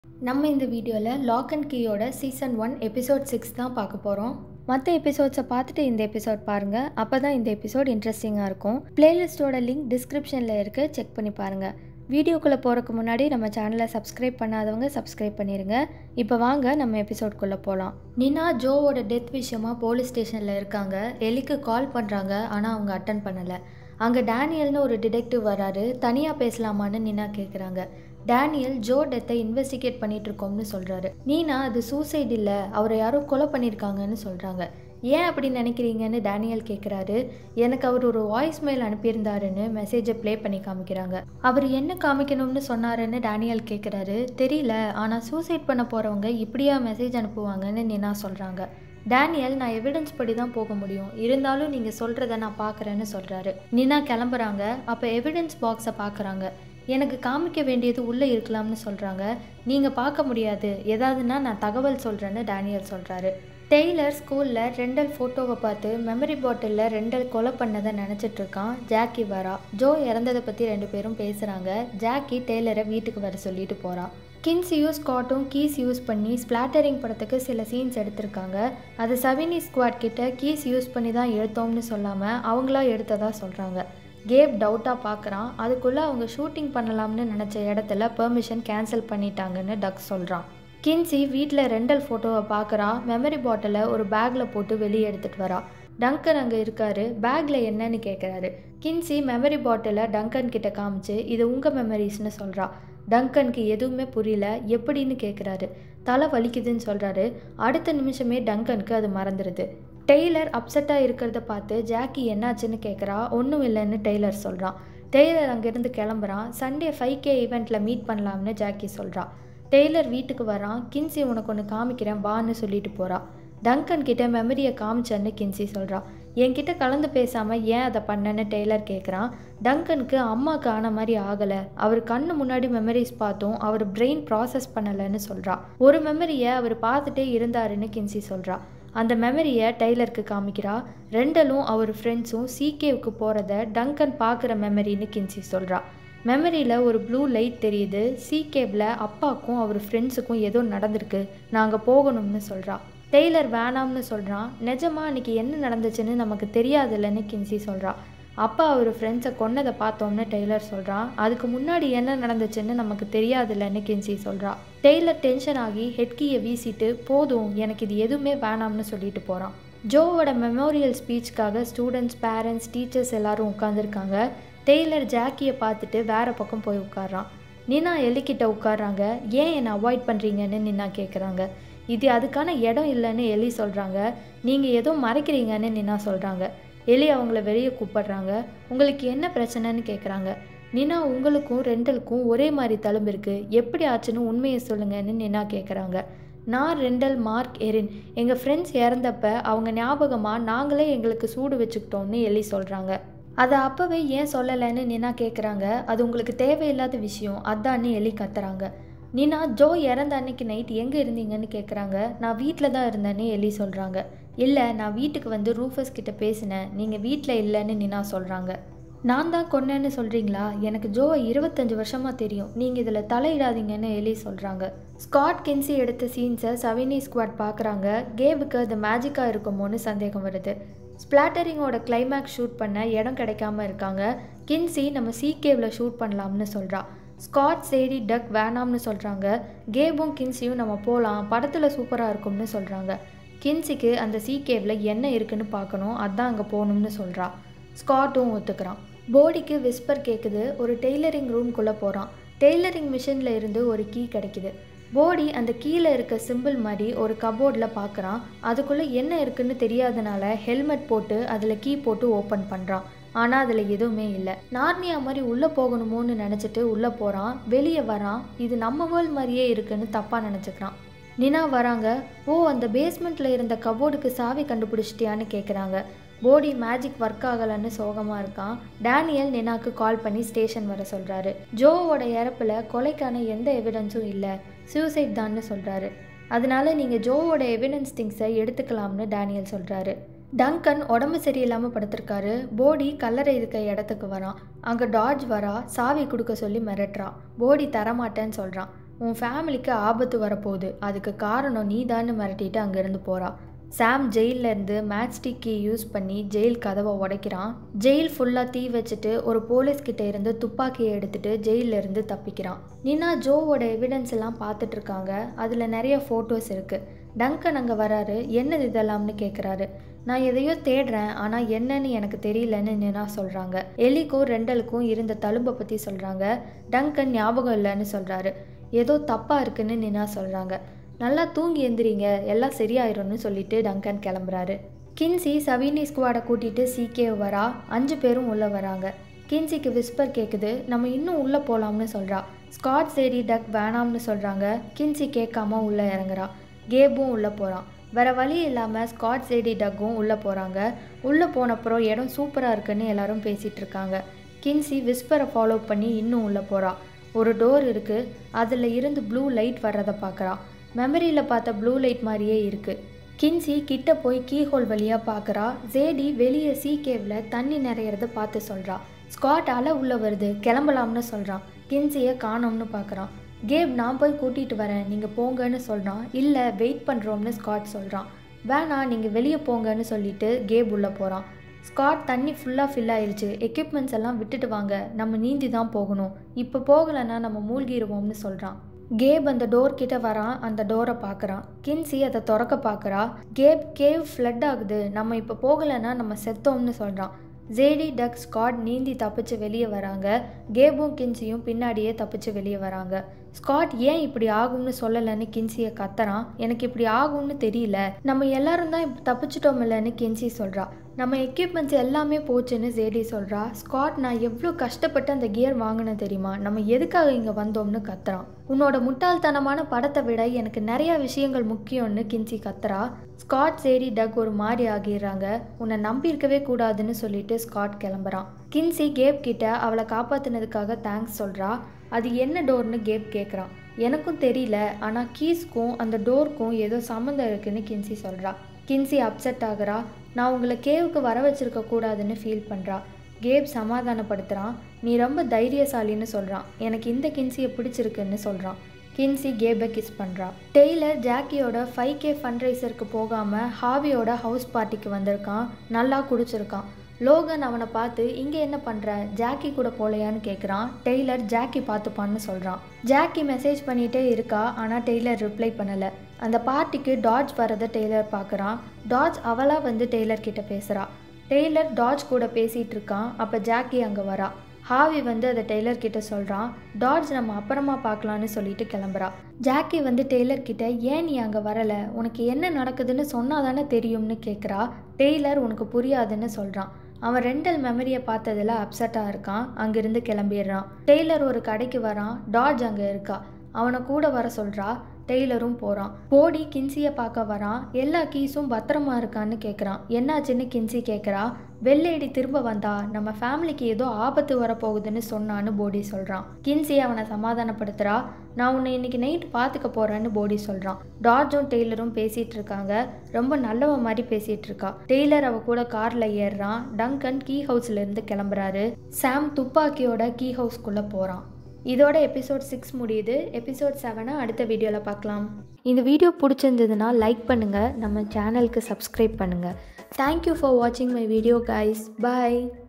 நம்ம இந்த வீடியோவில் லாக் அண்ட் கீயோட சீசன் ஒன் எபிசோட் சிக்ஸ் தான் பார்க்க போகிறோம் மற்ற எபிசோட்ஸை பார்த்துட்டு இந்த எபிசோட் பாருங்கள் அப்போ தான் இந்த எபிசோட் இன்ட்ரெஸ்டிங்காக இருக்கும் பிளேலிஸ்ட்டோட லிங்க் டிஸ்கிரிப்ஷனில் இருக்கு செக் பண்ணி பாருங்கள் வீடியோக்குள்ளே போகிறதுக்கு முன்னாடி நம்ம சேனலை சப்ஸ்கிரைப் பண்ணாதவங்க சப்ஸ்கிரைப் பண்ணிடுங்க இப்போ வாங்க நம்ம எபிசோட்குள்ளே போகலாம் நினா ஜோவோட டெத் விஷயமா போலீஸ் ஸ்டேஷனில் இருக்காங்க எலிக்கு கால் பண்ணுறாங்க ஆனால் அவங்க அட்டன் பண்ணலை அங்கே டேனியல்னு ஒரு டிடெக்டிவ் வராரு தனியாக பேசலாமான்னு நினா கேட்குறாங்க டேனியல் ஜோ டெத்தை இன்வெஸ்டிகேட் பண்ணிட்டு இருக்கோம்னு சொல்கிறாரு நீனா அது சூசைட் இல்லை அவரை யாரோ கொலை பண்ணியிருக்காங்கன்னு சொல்கிறாங்க ஏன் அப்படி நினைக்கிறீங்கன்னு டேனியல் கேட்குறாரு எனக்கு அவர் ஒரு வாய்ஸ் மெயில் அனுப்பியிருந்தாருன்னு மெசேஜை ப்ளே பண்ணி காமிக்கிறாங்க அவர் என்ன காமிக்கணும்னு சொன்னாருன்னு டேனியல் கேட்குறாரு தெரியல ஆனால் சூசைட் பண்ண போகிறவங்க இப்படியா மெசேஜ் அனுப்புவாங்கன்னு நினா சொல்கிறாங்க டேனியல் நான் எவிடன்ஸ் படி தான் போக முடியும் இருந்தாலும் நீங்கள் சொல்கிறத நான் பார்க்குறேன்னு சொல்கிறாரு நினா கிளம்புறாங்க அப்போ எவிடன்ஸ் பாக்ஸை பார்க்குறாங்க எனக்கு காமிக்க வேண்டியது உள்ளே இருக்கலாம்னு சொல்கிறாங்க நீங்கள் பார்க்க முடியாது ஏதாவதுன்னா நான் தகவல் சொல்கிறேன்னு டேனியல் சொல்கிறாரு டெய்லர் ஸ்கூலில் ரெண்டல் ஃபோட்டோவை பார்த்து மெமரி பாட்டிலில் ரெண்டல் கொலை பண்ணதை நினச்சிட்டு இருக்கான் ஜாக்கி வரா ஜோ இறந்ததை பற்றி ரெண்டு பேரும் பேசுகிறாங்க ஜாக்கி டெய்லரை வீட்டுக்கு வர சொல்லிட்டு போகிறான் கின்ஸியும் ஸ்காட்டும் கீஸ் யூஸ் பண்ணி ஸ்பிளாட்டரிங் படத்துக்கு சில சீன்ஸ் எடுத்திருக்காங்க அது சவினி ஸ்குவாட் கிட்ட கீஸ் யூஸ் பண்ணி தான் எடுத்தோம்னு சொல்லாமல் அவங்களா எடுத்ததா சொல்கிறாங்க கேப் டவுட்டாக பார்க்குறான் அதுக்குள்ளே அவங்க ஷூட்டிங் பண்ணலாம்னு நினச்ச இடத்துல பெர்மிஷன் கேன்சல் பண்ணிட்டாங்கன்னு டக் சொல்கிறான் கின்சி வீட்டில் ரெண்டல் ஃபோட்டோவை பார்க்குறா மெமரி பாட்டிலை ஒரு பேக்கில் போட்டு வெளியே எடுத்துகிட்டு வரா டங்கன் அங்கே இருக்காரு பேக்கில் என்னன்னு கேட்குறாரு கின்சி மெமரி பாட்டிலை டங்கன் கிட்ட காமிச்சு இது உங்கள் மெமரிஸ்னு சொல்கிறா டங்கனுக்கு எதுவுமே புரியல எப்படின்னு கேட்குறாரு தலை வலிக்குதுன்னு சொல்கிறாரு அடுத்த நிமிஷமே டங்கனுக்கு அது மறந்துடுது டெய்லர் அப்செட்டாக இருக்கிறத பார்த்து ஜாக்கி என்னாச்சுன்னு கேட்குறா ஒன்றும் இல்லைன்னு டெய்லர் சொல்கிறான் டெய்லர் அங்கேருந்து கிளம்புறான் சண்டே ஃபைவ் கே ஈவெண்ட்டில் மீட் பண்ணலாம்னு ஜாக்கி சொல்கிறா டெய்லர் வீட்டுக்கு வரான் கின்சி உனக்கு ஒன்று காமிக்கிறேன் வான்னு சொல்லிட்டு போகிறா டங்கன் கிட்ட மெமரியை காமிச்சேன்னு கின்சி சொல்கிறா என்கிட்ட கலந்து பேசாமல் ஏன் அதை பண்ணேன்னு டெய்லர் கேட்குறான் டங்கனுக்கு அம்மாவுக்கு ஆன மாதிரி ஆகலை அவர் கண்ணு முன்னாடி மெமரிஸ் பார்த்தும் அவர் பிரெயின் ப்ராசஸ் பண்ணலைன்னு சொல்கிறா ஒரு மெமரியை அவர் பார்த்துட்டே இருந்தாருன்னு கின்சி சொல்கிறா அந்த மெமரியை டெய்லருக்கு காமிக்கிறா ரெண்டலும் அவர் ஃப்ரெண்ட்ஸும் சீகேவுக்கு போகிறத டங்கன் பார்க்குற மெமரின்னு கின்சி சொல்கிறா மெமரியில் ஒரு ப்ளூ லைட் தெரியுது சீகேவில் அப்பாவுக்கும் அவர் ஃப்ரெண்ட்ஸுக்கும் ஏதோ நடந்திருக்கு நாங்கள் போகணும்னு சொல்கிறா டெய்லர் வேணாம்னு சொல்கிறான் நிஜமா அன்றைக்கி என்ன நடந்துச்சுன்னு நமக்கு தெரியாதுல்லன்னு கின்சி சொல்கிறா அப்பா அவர் ஃப்ரெண்ட்ஸை கொன்னதை பார்த்தோம்னு டெய்லர் சொல்கிறான் அதுக்கு முன்னாடி என்ன நடந்துச்சுன்னு நமக்கு தெரியாதுல்லன்னு கின்சி சொல்கிறா டெய்லர் டென்ஷன் ஆகி ஹெட்கியை வீசிட்டு போதும் எனக்கு இது எதுவுமே வேணாம்னு சொல்லிட்டு போகிறான் ஜோவோட மெமோரியல் ஸ்பீச்சுக்காக ஸ்டூடெண்ட்ஸ் பேரண்ட்ஸ் டீச்சர்ஸ் எல்லாரும் உட்காந்துருக்காங்க டெய்லர் ஜாக்கியை பார்த்துட்டு வேற பக்கம் போய் உட்காரான் நினா எலிக்கிட்ட உட்காடுறாங்க ஏன் என்னை அவாய்ட் பண்ணுறீங்கன்னு நின்னா கேட்குறாங்க இது அதுக்கான இடம் இல்லைன்னு எலி சொல்கிறாங்க நீங்கள் ஏதோ மறைக்கிறீங்கன்னு நினா சொல்கிறாங்க எலி அவங்கள வெளியே கூப்பிடுறாங்க உங்களுக்கு என்ன பிரச்சனைன்னு கேட்குறாங்க நினா உங்களுக்கும் ரெண்டலுக்கும் ஒரே மாதிரி தழும்பு இருக்குது எப்படி ஆச்சுன்னு உண்மையை சொல்லுங்கன்னு நினா கேட்குறாங்க நான் ரெண்டல் மார்க் எரின் எங்கள் ஃப்ரெண்ட்ஸ் இறந்தப்ப அவங்க ஞாபகமாக நாங்களே எங்களுக்கு சூடு வச்சுக்கிட்டோம்னு எலி சொல்கிறாங்க அதை அப்போவே ஏன் சொல்லலைன்னு நினா கேட்குறாங்க அது உங்களுக்கு தேவையில்லாத விஷயம் அதான்னு எலி கத்துறாங்க நினா ஜோ இறந்த அன்னைக்கு நைட் எங்கே இருந்தீங்கன்னு கேட்குறாங்க நான் வீட்டில் தான் இருந்தேன்னு எலி சொல்கிறாங்க இல்லை நான் வீட்டுக்கு வந்து ரூஃபஸ் கிட்ட பேசினேன் நீங்கள் வீட்டில் இல்லைன்னு நினா சொல்கிறாங்க நான் தான் கொன்னேன்னு சொல்கிறீங்களா எனக்கு ஜோவை இருபத்தஞ்சு வருஷமாக தெரியும் நீங்கள் இதில் தலையிடாதீங்கன்னு எலி சொல்கிறாங்க ஸ்காட் கென்சி எடுத்த சீன்ஸை சவினி ஸ்குவாட் பார்க்குறாங்க கேபுக்கு அது மேஜிக்காக இருக்குமோன்னு சந்தேகம் வருது ஸ்பிளாட்டரிங்கோட கிளைமேக்ஸ் ஷூட் பண்ண இடம் கிடைக்காம இருக்காங்க கின்சி நம்ம சீகேவில் ஷூட் பண்ணலாம்னு சொல்கிறா ஸ்காட் சேடி டக் வேணாம்னு சொல்கிறாங்க கேபும் கின்சியும் நம்ம போகலாம் படத்தில் சூப்பராக இருக்கும்னு சொல்கிறாங்க கின்சிக்கு அந்த சீகேவில் என்ன இருக்குன்னு பார்க்கணும் அதான் அங்கே போகணும்னு சொல்கிறா ஸ்காட்டும் ஒத்துக்கிறான் போடிக்கு விஸ்பர் கேட்குது ஒரு டெய்லரிங் ரூம்குள்ளே போகிறான் டெய்லரிங் மிஷினில் இருந்து ஒரு கீ கிடைக்குது போடி அந்த கீழே இருக்க சிம்பிள் மாதிரி ஒரு கபோர்டில் பார்க்குறான் அதுக்குள்ளே என்ன இருக்குன்னு தெரியாதனால ஹெல்மெட் போட்டு அதில் கீ போட்டு ஓப்பன் பண்ணுறான் ஆனால் அதில் எதுவுமே இல்லை நார்னியா மாதிரி உள்ளே போகணுமோன்னு நினச்சிட்டு உள்ளே போகிறான் வெளியே வரான் இது நம்ம வேர்ல்ட் மாதிரியே இருக்குன்னு தப்பாக நினச்சிக்கிறான் நினா வராங்க ஓ அந்த பேஸ்மெண்ட்டில் இருந்த கபோர்டுக்கு சாவி கண்டுபிடிச்சிட்டியான்னு கேட்குறாங்க போடி மேஜிக் ஒர்க் ஆகலைன்னு சோகமாக இருக்கான் டேனியல் நினாக்கு கால் பண்ணி ஸ்டேஷன் வர சொல்கிறாரு ஜோவோட இறப்பில் கொலைக்கான எந்த எவிடன்ஸும் இல்லை சூசைட் தான்னு சொல்கிறாரு அதனால நீங்கள் ஜோவோட எவிடன்ஸ் திங்ஸை எடுத்துக்கலாம்னு டேனியல் சொல்கிறாரு டங்கன் உடம்பு சரியில்லாமல் படுத்திருக்காரு போடி கல்லறை இருக்க இடத்துக்கு வரான் அங்கே டார்ஜ் வரா சாவி கொடுக்க சொல்லி மிரட்டுறான் போடி தரமாட்டேன்னு சொல்கிறான் உன் ஃபேமிலிக்கு ஆபத்து வரப்போகுது அதுக்கு காரணம் நீ தான் மிரட்டிட்டு அங்கேருந்து போகிறா சாம் ஜெயிலேருந்து மேட்ச்டிக் கீ யூஸ் பண்ணி ஜெயில் கதவை உடைக்கிறான் ஜெயில் ஃபுல்லாக தீ வச்சுட்டு ஒரு போலீஸ் கிட்ட இருந்து துப்பாக்கியை எடுத்துட்டு ஜெயில இருந்து தப்பிக்கிறான் நினா ஜோவோட எவிடன்ஸ் எல்லாம் பார்த்துட்டு இருக்காங்க அதில் நிறைய ஃபோட்டோஸ் இருக்குது டங்கன் அங்கே வராரு என்னது இதெல்லாம்னு கேட்குறாரு நான் எதையோ தேடுறேன் ஆனால் என்னன்னு எனக்கு தெரியலன்னு நினா சொல்கிறாங்க எலிக்கும் ரெண்டலுக்கும் இருந்த தழும்பை பற்றி சொல்கிறாங்க டங்கன் ஞாபகம் இல்லைன்னு சொல்கிறாரு ஏதோ தப்பாக இருக்குன்னு நினா சொல்கிறாங்க நல்லா தூங்கி எந்திரிங்க எல்லாம் சரியாயிரும்னு சொல்லிட்டு டங்கன் கிளம்புறாரு கின்சி சவீனி ஸ்குவாடை கூட்டிகிட்டு சீக்கே வரா அஞ்சு பேரும் உள்ளே வராங்க கின்சிக்கு விஸ்பர் கேட்குது நம்ம இன்னும் உள்ளே போகலாம்னு சொல்கிறா ஸ்காட் சேரி டக் வேணாம்னு சொல்கிறாங்க கின்சி கேட்காம உள்ளே இறங்குறா கேபும் உள்ளே போகிறான் வேற வழி இல்லாமல் ஸ்காட் சேடி டக்கும் உள்ளே போகிறாங்க உள்ளே போனப்புறம் இடம் சூப்பராக இருக்குன்னு எல்லாரும் பேசிகிட்டு இருக்காங்க கின்சி விஸ்பரை ஃபாலோ பண்ணி இன்னும் உள்ளே போகிறா ஒரு டோர் இருக்குது அதில் இருந்து ப்ளூ லைட் வர்றதை பார்க்குறா மெமரியில் பார்த்த ப்ளூ லைட் மாதிரியே இருக்குது கின்சி கிட்ட போய் கீஹோல் வழியாக பார்க்குறா ஜேடி வெளியே சீ கேவில் தண்ணி நிறையறத பார்த்து சொல்கிறா ஸ்காட் அலை உள்ளே வருது கிளம்பலாம்னு சொல்கிறான் கின்சியை காணோம்னு பார்க்குறான் கேப் நான் போய் கூட்டிகிட்டு வரேன் நீங்கள் போங்கன்னு சொல்கிறான் இல்லை வெயிட் பண்ணுறோம்னு ஸ்காட் சொல்கிறான் வேணாம் நீங்கள் வெளியே போங்கன்னு சொல்லிட்டு கேப் உள்ளே போகிறான் ஸ்காட் தண்ணி ஃபுல்லாக ஃபில் ஆயிடுச்சு எக்யூப்மெண்ட்ஸ் எல்லாம் விட்டுட்டு வாங்க நம்ம நீந்தி தான் போகணும் இப்போ போகலைன்னா நம்ம மூழ்கிடுவோம்னு சொல்கிறான் கேப் அந்த டோர் கிட்ட வரான் அந்த டோரை பார்க்குறான் கின்சி அதை திறக்க பார்க்குறா கேப் கேவ் ஃப்ளட் ஆகுது நம்ம இப்போ போகலைன்னா நம்ம செத்தோம்னு சொல்கிறான் ஜேடி டக் ஸ்காட் நீந்தி தப்பிச்சு வெளியே வராங்க கேபும் கின்சியும் பின்னாடியே தப்பிச்சு வெளியே வராங்க ஸ்காட் ஏன் இப்படி ஆகும்னு சொல்லலைன்னு கின்சியை கத்துறான் எனக்கு இப்படி ஆகும்னு தெரியல நம்ம எல்லாரும் தான் இப்போ தப்பிச்சிட்டோம் இல்லைன்னு கின்சி சொல்கிறா நம்ம எக்யூப்மெண்ட்ஸ் எல்லாமே போச்சுன்னு ஜேடி சொல்கிறா ஸ்காட் நான் எவ்வளோ கஷ்டப்பட்டு அந்த கியர் வாங்கினேன் தெரியுமா நம்ம எதுக்காக இங்கே வந்தோம்னு கத்துறான் உன்னோட முட்டாள்தனமான படத்தை விட எனக்கு நிறையா விஷயங்கள் முக்கியம்னு கின்சி கத்துறா ஸ்காட் சேரி டக் ஒரு மாதிரி ஆகிடுறாங்க உன்னை நம்பியிருக்கவே கூடாதுன்னு சொல்லிட்டு ஸ்காட் கிளம்புறான் கின்சி கேப் கிட்ட அவளை காப்பாற்றினதுக்காக தேங்க்ஸ் சொல்கிறா அது என்ன டோர்னு கேப் கேட்குறான் எனக்கும் தெரியல ஆனால் கீஸ்க்கும் அந்த டோருக்கும் ஏதோ சம்மந்தம் இருக்குன்னு கின்சி சொல்கிறா கின்சி அப்செட் ஆகுறா நான் உங்களை கேவுக்கு வர வச்சிருக்க கூடாதுன்னு ஃபீல் பண்ணுறா கேப் சமாதானப்படுத்துகிறான் நீ ரொம்ப தைரியசாலின்னு சொல்கிறான் எனக்கு இந்த கின்சியை பிடிச்சிருக்குன்னு சொல்கிறான் கின்சி கேபை கிஸ் பண்ணுறா டெய்லர் ஜாக்கியோட ஃபைவ் கே ஃபண்ட்ரைசருக்கு போகாமல் ஹாவியோட ஹவுஸ் பார்ட்டிக்கு வந்திருக்கான் நல்லா குடிச்சிருக்கான் லோகன் அவனை பார்த்து இங்கே என்ன பண்ணுற ஜாக்கி கூட போலையான்னு கேட்குறான் டெய்லர் ஜாக்கி பார்த்துப்பான்னு சொல்கிறான் ஜாக்கி மெசேஜ் பண்ணிகிட்டே இருக்கா ஆனால் டெய்லர் ரிப்ளை பண்ணலை அந்த பார்ட்டிக்கு டாட்ஜ் வரதை டெய்லர் பார்க்குறான் டாட்ஜ் அவளாக வந்து டெய்லர் கிட்ட பேசுகிறா டெய்லர் டாட்ஜ் கூட பேசிகிட்டு இருக்கான் அப்போ ஜாக்கி அங்கே வரா ஹாவி வந்து அதை டெய்லர் கிட்ட சொல்கிறான் டாட்ஜ் நம்ம அப்புறமா பார்க்கலான்னு சொல்லிட்டு கிளம்புறா ஜாக்கி வந்து டெய்லர் கிட்ட ஏன் நீ அங்கே வரலை உனக்கு என்ன நடக்குதுன்னு சொன்னால் தானே தெரியும்னு கேட்குறா டெய்லர் உனக்கு புரியாதுன்னு சொல்கிறான் அவன் ரெண்டல் மெமரியை பார்த்ததில் அப்செட்டாக இருக்கான் அங்கிருந்து கிளம்பிடுறான் டெய்லர் ஒரு கடைக்கு வரான் டாட்ஜ் அங்கே இருக்கா அவனை கூட வர சொல்கிறா டெய்லரும் போகிறான் போடி கின்சியை பார்க்க வரான் எல்லா கீஸும் பத்திரமா இருக்கான்னு கேட்குறான் என்னாச்சுன்னு கின்சி கேட்குறா வெள்ளேடி திரும்ப வந்தா நம்ம ஃபேமிலிக்கு ஏதோ ஆபத்து வரப்போகுதுன்னு சொன்னான்னு போடி சொல்கிறான் கின்சி அவனை சமாதானப்படுத்துகிறா நான் உன்னை இன்னைக்கு நைட் பார்த்துக்க போகிறேன்னு போடி சொல்கிறான் டார்ஜும் டெய்லரும் பேசிகிட்டு இருக்காங்க ரொம்ப நல்லவ மாதிரி பேசிகிட்டு இருக்கா டெய்லர் அவ கூட காரில் ஏறுறான் டங்கன் கீ ஹவுஸ்லேருந்து கிளம்புறாரு சாம் துப்பாக்கியோட கீ ஹவுஸ்க்குள்ளே போகிறான் இதோட எபிசோட் சிக்ஸ் முடியுது எபிசோட் செவனை அடுத்த வீடியோவில் பார்க்கலாம் இந்த வீடியோ பிடிச்சிருந்ததுன்னா லைக் பண்ணுங்கள் நம்ம சேனலுக்கு சப்ஸ்கிரைப் பண்ணுங்கள் தேங்க்யூ ஃபார் வாட்சிங் மை வீடியோ கைஸ் பாய்